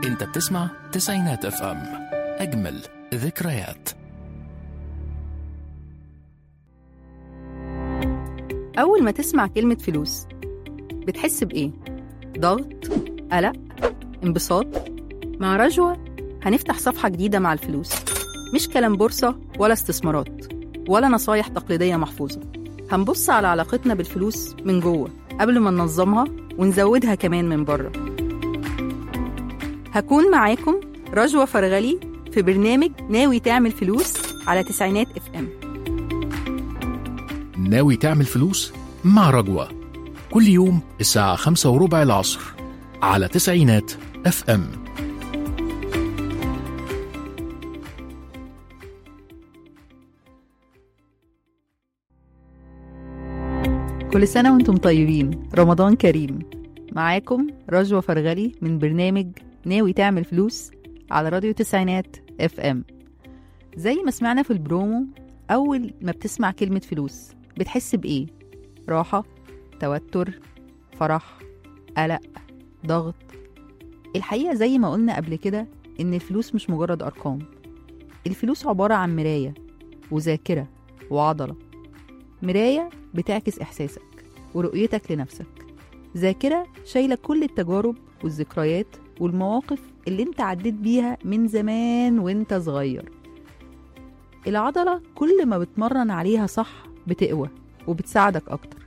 انت بتسمع تسعينات اف ام اجمل ذكريات أول ما تسمع كلمة فلوس بتحس بإيه؟ ضغط؟ قلق؟ انبساط؟ مع رجوة هنفتح صفحة جديدة مع الفلوس مش كلام بورصة ولا استثمارات ولا نصايح تقليدية محفوظة هنبص على علاقتنا بالفلوس من جوه قبل ما ننظمها ونزودها كمان من بره هكون معاكم رجوة فرغلي في برنامج ناوي تعمل فلوس على تسعينات اف ام ناوي تعمل فلوس مع رجوة كل يوم الساعة خمسة وربع العصر على تسعينات اف ام كل سنة وانتم طيبين رمضان كريم معاكم رجوة فرغلي من برنامج ناوي تعمل فلوس على راديو تسعينات اف ام زي ما سمعنا في البرومو أول ما بتسمع كلمة فلوس بتحس بإيه؟ راحة توتر فرح قلق ضغط الحقيقة زي ما قلنا قبل كده إن الفلوس مش مجرد أرقام الفلوس عبارة عن مراية وذاكرة وعضلة مراية بتعكس إحساسك ورؤيتك لنفسك ذاكرة شايلة كل التجارب والذكريات والمواقف اللي انت عديت بيها من زمان وانت صغير العضلة كل ما بتمرن عليها صح بتقوى وبتساعدك أكتر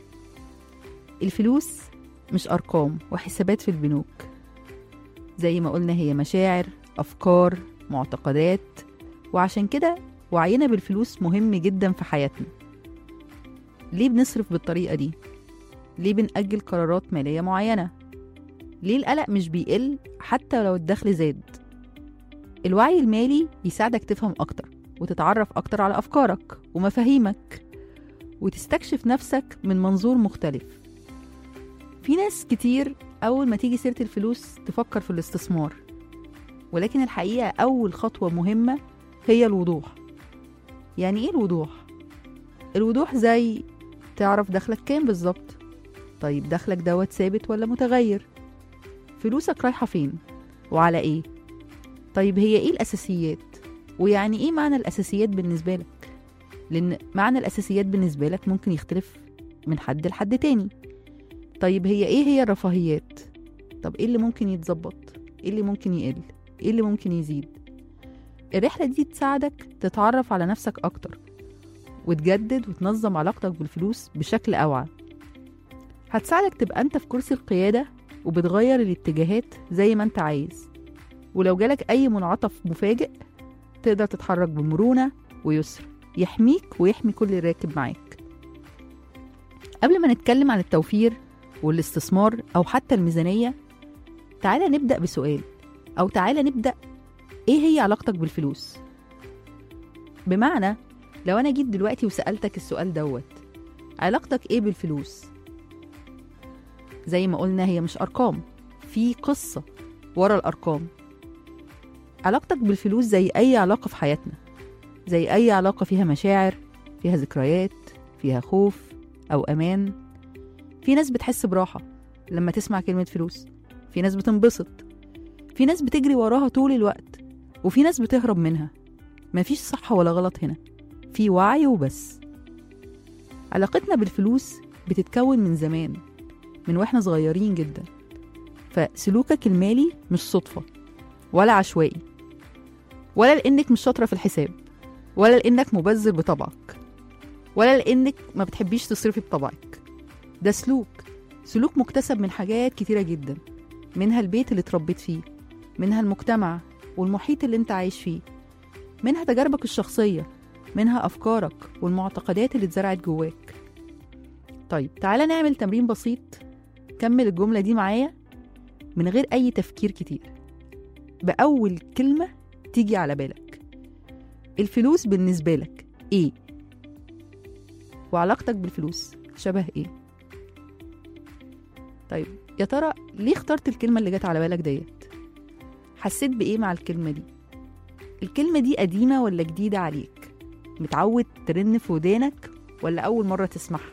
الفلوس مش أرقام وحسابات في البنوك زي ما قلنا هي مشاعر أفكار معتقدات وعشان كده وعينا بالفلوس مهم جدا في حياتنا ليه بنصرف بالطريقة دي؟ ليه بنأجل قرارات مالية معينة؟ ليه القلق مش بيقل حتى لو الدخل زاد؟ الوعي المالي يساعدك تفهم أكتر وتتعرف أكتر على أفكارك ومفاهيمك وتستكشف نفسك من منظور مختلف في ناس كتير أول ما تيجي سيرة الفلوس تفكر في الاستثمار ولكن الحقيقة أول خطوة مهمة هي الوضوح يعني إيه الوضوح؟ الوضوح زي تعرف دخلك كام بالظبط طيب دخلك دوت ثابت ولا متغير فلوسك رايحة فين وعلى ايه طيب هي ايه الاساسيات ويعني ايه معنى الاساسيات بالنسبة لك لان معنى الاساسيات بالنسبة لك ممكن يختلف من حد لحد تاني طيب هي ايه هي الرفاهيات طب ايه اللي ممكن يتظبط ايه اللي ممكن يقل ايه اللي ممكن يزيد الرحلة دي تساعدك تتعرف على نفسك اكتر وتجدد وتنظم علاقتك بالفلوس بشكل أوعى هتساعدك تبقى أنت في كرسي القيادة وبتغير الاتجاهات زي ما أنت عايز ولو جالك أي منعطف مفاجئ تقدر تتحرك بمرونة ويسر يحميك ويحمي كل اللي راكب معاك قبل ما نتكلم عن التوفير والاستثمار أو حتى الميزانية تعالى نبدأ بسؤال أو تعالى نبدأ إيه هي علاقتك بالفلوس بمعنى لو انا جيت دلوقتي وسالتك السؤال دوت علاقتك ايه بالفلوس زي ما قلنا هي مش ارقام في قصه ورا الارقام علاقتك بالفلوس زي اي علاقه في حياتنا زي اي علاقه فيها مشاعر فيها ذكريات فيها خوف او امان في ناس بتحس براحه لما تسمع كلمه فلوس في ناس بتنبسط في ناس بتجري وراها طول الوقت وفي ناس بتهرب منها مفيش صح ولا غلط هنا في وعي وبس علاقتنا بالفلوس بتتكون من زمان من واحنا صغيرين جدا فسلوكك المالي مش صدفة ولا عشوائي ولا لأنك مش شاطرة في الحساب ولا لأنك مبذر بطبعك ولا لأنك ما بتحبيش تصرفي بطبعك ده سلوك سلوك مكتسب من حاجات كتيرة جدا منها البيت اللي اتربيت فيه منها المجتمع والمحيط اللي انت عايش فيه منها تجاربك الشخصية منها أفكارك والمعتقدات اللي اتزرعت جواك طيب تعالى نعمل تمرين بسيط كمل الجملة دي معايا من غير أي تفكير كتير بأول كلمة تيجي على بالك الفلوس بالنسبة لك إيه؟ وعلاقتك بالفلوس شبه إيه؟ طيب يا ترى ليه اخترت الكلمة اللي جت على بالك ديت؟ حسيت بإيه مع الكلمة دي؟ الكلمة دي قديمة ولا جديدة عليك؟ متعود ترن في ودانك ولا أول مرة تسمعها؟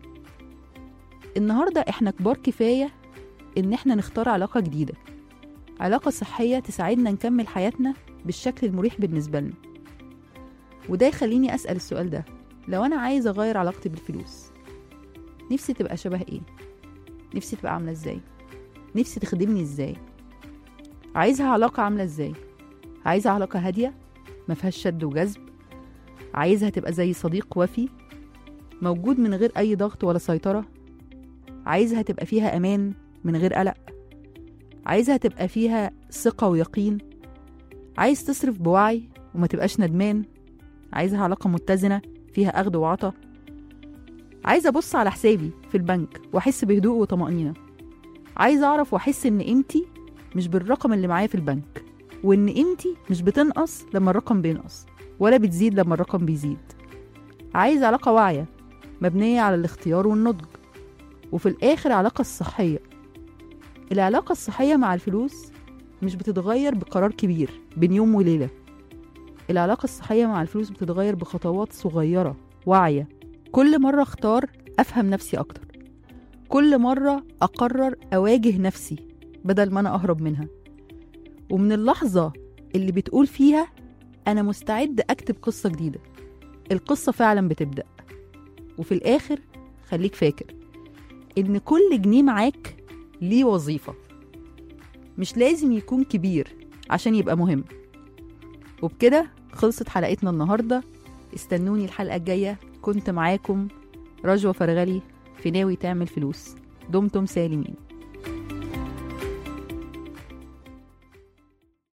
النهاردة إحنا كبار كفاية إن إحنا نختار علاقة جديدة علاقة صحية تساعدنا نكمل حياتنا بالشكل المريح بالنسبة لنا وده يخليني أسأل السؤال ده لو أنا عايزة أغير علاقتي بالفلوس نفسي تبقى شبه إيه؟ نفسي تبقى عاملة إزاي؟ نفسي تخدمني إزاي؟ عايزها علاقة عاملة إزاي؟ عايزة علاقة هادية ما فيهاش شد وجذب عايزها تبقى زي صديق وفي موجود من غير أي ضغط ولا سيطرة عايزها تبقى فيها أمان من غير قلق عايزها تبقى فيها ثقة ويقين عايز تصرف بوعي وما تبقاش ندمان عايزها علاقة متزنة فيها أخذ وعطا عايزة أبص على حسابي في البنك وأحس بهدوء وطمأنينة عايزة أعرف وأحس إن قيمتي مش بالرقم اللي معايا في البنك وإن قيمتي مش بتنقص لما الرقم بينقص ولا بتزيد لما الرقم بيزيد عايز علاقة واعية مبنية على الاختيار والنضج وفي الآخر علاقة الصحية العلاقة الصحية مع الفلوس مش بتتغير بقرار كبير بين يوم وليلة العلاقة الصحية مع الفلوس بتتغير بخطوات صغيرة واعية كل مرة اختار أفهم نفسي أكتر كل مرة أقرر أواجه نفسي بدل ما أنا أهرب منها ومن اللحظة اللي بتقول فيها أنا مستعد أكتب قصة جديدة القصة فعلا بتبدأ وفي الآخر خليك فاكر إن كل جنيه معاك ليه وظيفة مش لازم يكون كبير عشان يبقى مهم وبكده خلصت حلقتنا النهاردة استنوني الحلقة الجاية كنت معاكم رجوة فرغلي في ناوي تعمل فلوس دمتم سالمين